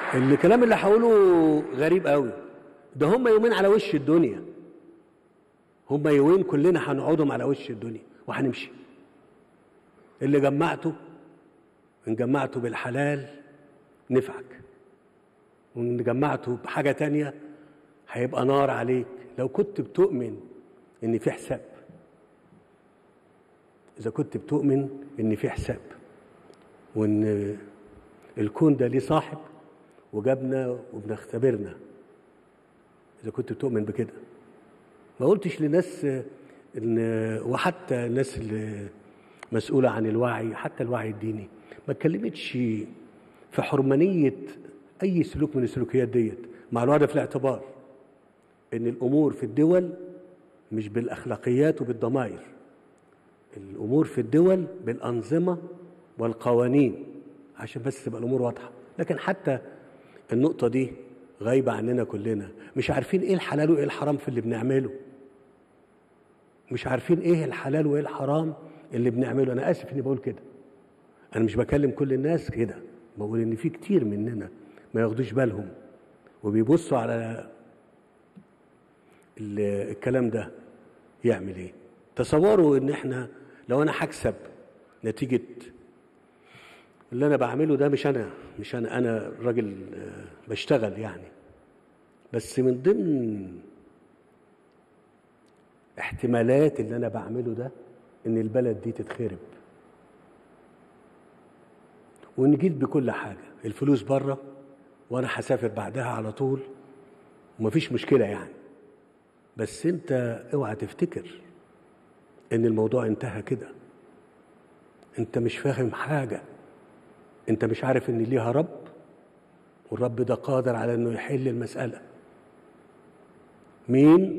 الكلام اللي هقوله غريب قوي ده هم يومين على وش الدنيا هم يومين كلنا هنقعدهم على وش الدنيا وهنمشي اللي جمعته ان جمعته بالحلال نفعك وان جمعته بحاجه تانية هيبقى نار عليك لو كنت بتؤمن ان في حساب اذا كنت بتؤمن ان في حساب وان الكون ده ليه صاحب وجابنا وبنختبرنا اذا كنت بتؤمن بكده ما قلتش لناس ان وحتى الناس اللي مسؤوله عن الوعي حتى الوعي الديني ما اتكلمتش في حرمانيه اي سلوك من السلوكيات ديت مع الوضع في الاعتبار ان الامور في الدول مش بالاخلاقيات وبالضمائر الامور في الدول بالانظمه والقوانين عشان بس تبقى الامور واضحه لكن حتى النقطه دي غايبه عننا كلنا مش عارفين ايه الحلال وايه الحرام في اللي بنعمله مش عارفين ايه الحلال وايه الحرام اللي بنعمله انا اسف اني بقول كده انا مش بكلم كل الناس كده بقول ان في كتير مننا ما ياخدوش بالهم وبيبصوا على الكلام ده يعمل ايه تصوروا ان احنا لو انا هكسب نتيجه اللي انا بعمله ده مش انا مش انا انا راجل بشتغل يعني بس من ضمن احتمالات اللي انا بعمله ده ان البلد دي تتخرب وان جيت بكل حاجه الفلوس بره وانا هسافر بعدها على طول ومفيش مشكله يعني بس انت اوعى تفتكر ان الموضوع انتهى كده انت مش فاهم حاجه انت مش عارف ان ليها رب والرب ده قادر على انه يحل المساله مين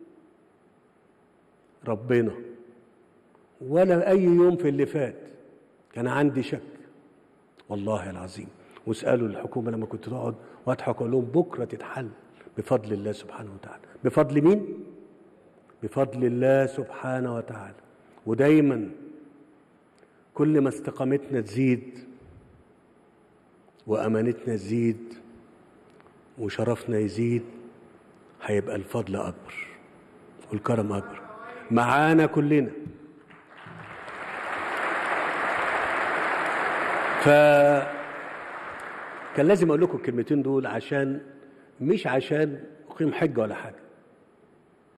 ربنا ولا اي يوم في اللي فات كان عندي شك والله العظيم واسالوا الحكومه لما كنت تقعد واضحك اقول لهم بكره تتحل بفضل الله سبحانه وتعالى بفضل مين بفضل الله سبحانه وتعالى ودايما كل ما استقامتنا تزيد وامانتنا تزيد وشرفنا يزيد هيبقى الفضل اكبر والكرم اكبر معانا كلنا ف كان لازم اقول لكم الكلمتين دول عشان مش عشان اقيم حجه ولا حاجه